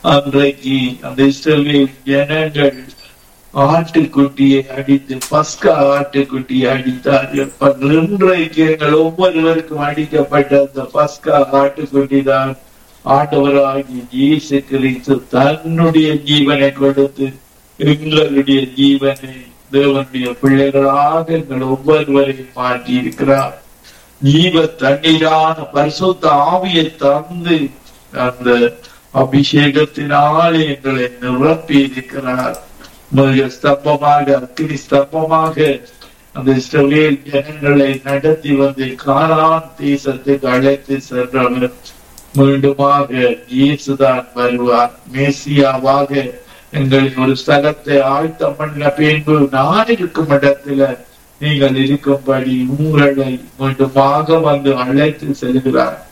அன்றைக்கு அந்த இஸ்ரவேல் ஜனங்கள் ஆட்டுக்குட்டியை அடித்து பஸ்கா ஆட்டுக்குட்டியை அடித்தார்கள் அப்ப இன்றைக்கு எங்கள் ஒவ்வொருவருக்கும் அடிக்கப்பட்ட அந்த பஸ்கா ஆட்டுக்குட்டி தான் ஆண்டவராகி இயேசு கிறிஸ்து தன்னுடைய ஜீவனை கொடுத்து எங்களுடைய ஜீவனை தேவனுடைய பிள்ளைகளாக எங்கள் ஒவ்வொருவரையும் மாற்றி இருக்கிறார் ஜீவ தண்ணீரான பரிசுத்த ஆவியை தந்து அந்த அபிஷேகத்தினாலே எங்களை நிரப்பி இருக்கிறார் மிக ஸ்தம்பமாக அக்கினி ஸ்தம்பமாக அந்த இஸ்ரவேல் ஜனங்களை நடத்தி வந்து கானான் தேசத்துக்கு அழைத்து சென்றவர் மீண்டுமாக இயேசுதான் வருவார் மேசியாவாக எங்களை ஒரு ஸ்தலத்தை ஆழ்த்தம் பண்ண பின்பு நான் இருக்கும் இடத்துல நீங்கள் இருக்கும்படி உங்களை மீண்டுமாக வந்து அழைத்து செல்கிறார்